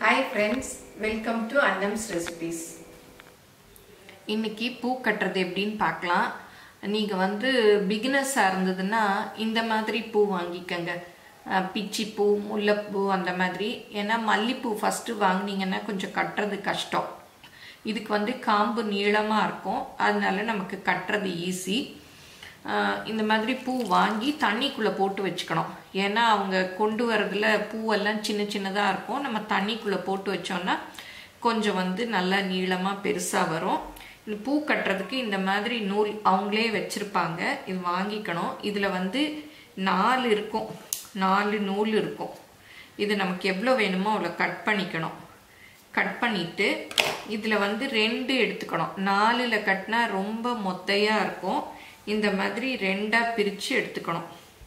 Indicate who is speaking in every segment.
Speaker 1: hi friends welcome to Annam's recipes இன்னைக்கு பூ கட்டுறது எப்படின்னு பார்க்கலாம் நீங்கள் வந்து பிகினர்ஸாக இருந்ததுன்னா இந்த மாதிரி பூ வாங்கிக்கோங்க அஹ் பிச்சி பூ முல்லைப்பூ அந்த மாதிரி ஏன்னா மல்லிப்பூ ஃபஸ்ட்டு வாங்கினீங்கன்னா கொஞ்சம் கட்டுறது கஷ்டம் இதுக்கு வந்து காம்பு நீளமாக இருக்கும் அதனால நமக்கு கட்டுறது ஈஸி இந்த மாதிரி பூ வாங்கி தண்ணிக்குள்ளே போட்டு வச்சுக்கணும் ஏன்னா அவங்க கொண்டு வரதுல பூவெல்லாம் சின்ன சின்னதாக இருக்கும் நம்ம தண்ணிக்குள்ளே போட்டு வச்சோம்னா கொஞ்சம் வந்து நல்லா நீளமாக பெருசாக வரும் இந்த பூ கட்டுறதுக்கு இந்த மாதிரி நூல் அவங்களே வச்சுருப்பாங்க இது வாங்கிக்கணும் இதில் வந்து நாலு இருக்கும் நாலு நூல் இருக்கும் இது நமக்கு எவ்வளோ வேணுமோ அவ்வளோ கட் பண்ணிக்கணும் கட் பண்ணிட்டு இதில் வந்து ரெண்டு எடுத்துக்கணும் நாலில் கட்டினா ரொம்ப மொத்தையாக இருக்கும் இந்த மாதிரி ரெண்டாக பிரித்து எடுத்துக்கணும்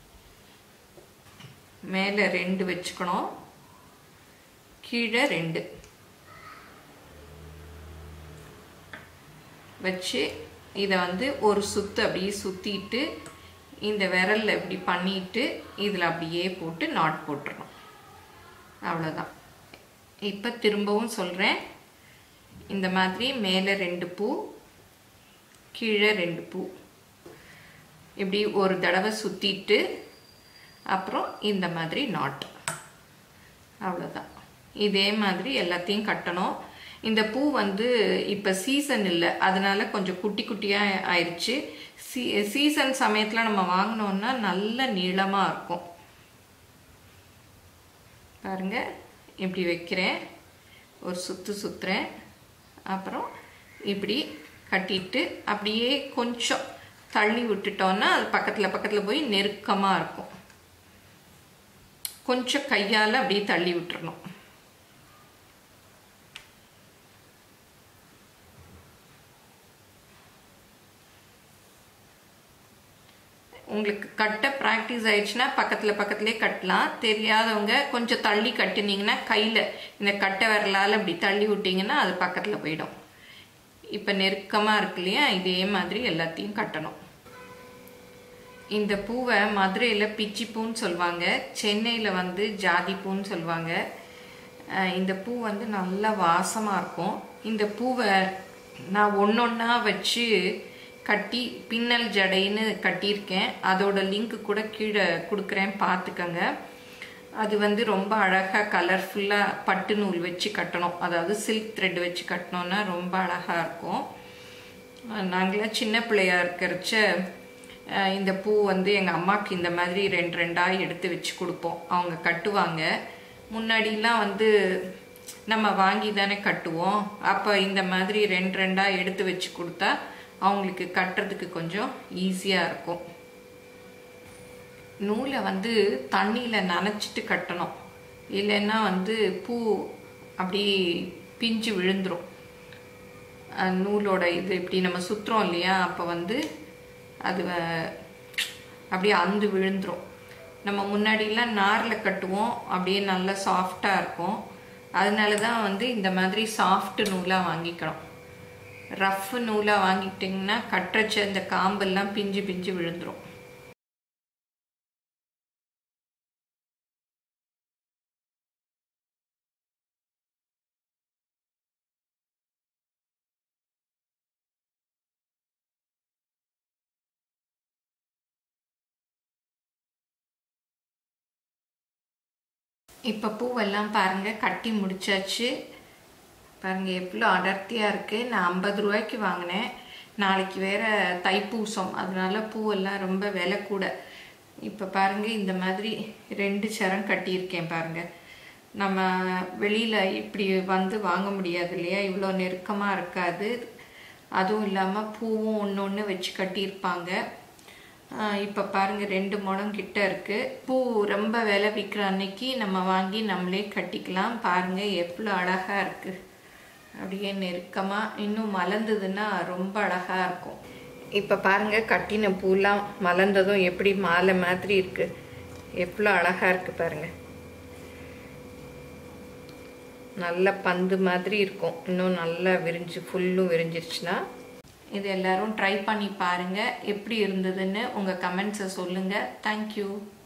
Speaker 1: மேலே ரெண்டு வச்சுக்கணும் கீழே ரெண்டு வச்சு இதை வந்து ஒரு சுத்து அப்படியே சுற்றிட்டு இந்த விரலில் இப்படி பண்ணிட்டு இதில் அப்படியே போட்டு நாட் போட்டுறணும் அவ்வளோதான் இப்போ திரும்பவும் சொல்கிறேன் இந்த மாதிரி மேலே ரெண்டு பூ கீழே ரெண்டு பூ இப்படி ஒரு தடவை சுற்றிட்டு அப்புறம் இந்த மாதிரி நாட் அவ்வளோதான் இதே மாதிரி எல்லாத்தையும் கட்டணும் இந்த பூ வந்து இப்போ சீசன் இல்லை அதனால கொஞ்சம் குட்டி குட்டியாக ஆயிடுச்சு சீ சீசன் சமயத்தில் நம்ம வாங்கினோன்னா நல்ல நீளமாக இருக்கும் பாருங்க இப்படி வைக்கிறேன் ஒரு சுற்று சுற்றுறேன் அப்புறம் இப்படி கட்டிட்டு அப்படியே கொஞ்சம் தள்ளி விட்டுட்டோன்னா அது பக்கத்தில் பக்கத்தில் போய் நெருக்கமாக இருக்கும் கொஞ்சம் கையால் அப்படியே தள்ளி விட்டுறணும் உங்களுக்கு கட்ட ப்ராக்டிஸ் ஆயிடுச்சுன்னா பக்கத்தில் பக்கத்துலேயே கட்டலாம் தெரியாதவங்க கொஞ்சம் தள்ளி கட்டினீங்கன்னா கையில் இந்த கட்டை விரலால் இப்படி தள்ளி விட்டிங்கன்னா அது பக்கத்தில் போயிடும் இப்போ நெருக்கமாக இருக்கு இல்லையா இதே மாதிரி எல்லாத்தையும் கட்டணும் இந்த பூவை மதுரையில் பிச்சி பூன்னு சொல்லுவாங்க சென்னையில் வந்து ஜாதி பூன்னு சொல்லுவாங்க இந்த பூ வந்து நல்லா வாசமாக இருக்கும் இந்த பூவை நான் ஒன்றொன்னா வச்சு கட்டி பின்னல் ஜடைன்னு கட்டியிருக்கேன் அதோட லிங்க் கூட கீழே கொடுக்குறேன் பார்த்துக்கங்க அது வந்து ரொம்ப அழகாக கலர்ஃபுல்லாக பட்டு நூல் வச்சு கட்டணும் அதாவது சில்க் த்ரெட் வச்சு கட்டினோன்னா ரொம்ப அழகாக இருக்கும் நாங்களாம் சின்ன பிள்ளையா இருக்கிறச்ச இந்த பூ வந்து எங்கள் அம்மாவுக்கு இந்த மாதிரி ரெண்டு ரெண்டாக எடுத்து வச்சு கொடுப்போம் அவங்க கட்டுவாங்க முன்னாடிலாம் வந்து நம்ம வாங்கி தானே கட்டுவோம் அப்போ இந்த மாதிரி ரெண்டு ரெண்டாக எடுத்து வச்சு கொடுத்தா அவங்களுக்கு கட்டுறதுக்கு கொஞ்சம் ஈஸியாக இருக்கும் நூலை வந்து தண்ணியில் நனைச்சிட்டு கட்டணும் இல்லைன்னா வந்து பூ அப்படி பிஞ்சு விழுந்துடும் நூலோட இது இப்படி நம்ம சுற்றுறோம் இல்லையா அப்போ வந்து அது அப்படியே அந்து விழுந்துடும் நம்ம முன்னாடிலாம் நாரில் கட்டுவோம் அப்படியே நல்லா சாஃப்டாக இருக்கும் அதனால தான் வந்து இந்த மாதிரி சாஃப்ட் நூலாக வாங்கிக்கணும் ரஃப் நூலாக வாங்கிட்டிங்கன்னா கட்டுறச்ச இந்த காம்பெல்லாம் பிஞ்சு பிஞ்சு விழுந்துடும் இப்போ பூவெல்லாம் பாருங்கள் கட்டி முடிச்சாச்சு பாருங்கள் எவ்வளோ அடர்த்தியாக இருக்குது நான் ஐம்பது ரூபாய்க்கு வாங்கினேன் நாளைக்கு வேறு தைப்பூசம் அதனால பூவெல்லாம் ரொம்ப விலை கூட இப்போ பாருங்கள் இந்த மாதிரி ரெண்டு சரம் கட்டியிருக்கேன் பாருங்கள் நம்ம வெளியில் இப்படி வந்து வாங்க முடியாது இல்லையா இவ்வளோ நெருக்கமாக இருக்காது அதுவும் இல்லாமல் பூவும் ஒன்று ஒன்று வச்சு கட்டியிருப்பாங்க இப்போ பாருங்கள் ரெண்டு முடம் கிட்ட இருக்குது பூ ரொம்ப விலை விற்கிற அன்னைக்கு நம்ம வாங்கி நம்மளே கட்டிக்கலாம் பாருங்கள் எவ்வளோ அழகாக இருக்குது அப்படியே நெருக்கமாக இன்னும் மலர்ந்ததுன்னா ரொம்ப அழகாக இருக்கும் இப்போ பாருங்கள் கட்டின பூலாம் மலர்ந்ததும் எப்படி மாலை மாதிரி இருக்குது எவ்வளோ அழகாக இருக்குது பாருங்கள் நல்ல பந்து மாதிரி இருக்கும் இன்னும் நல்லா விரிஞ்சு ஃபுல்லும் விரிஞ்சிருச்சுன்னா இது எல்லாரும் ட்ரை பண்ணி பாருங்கள் எப்படி இருந்ததுன்னு உங்கள் கமெண்ட்ஸை சொல்லுங்கள் தேங்க்யூ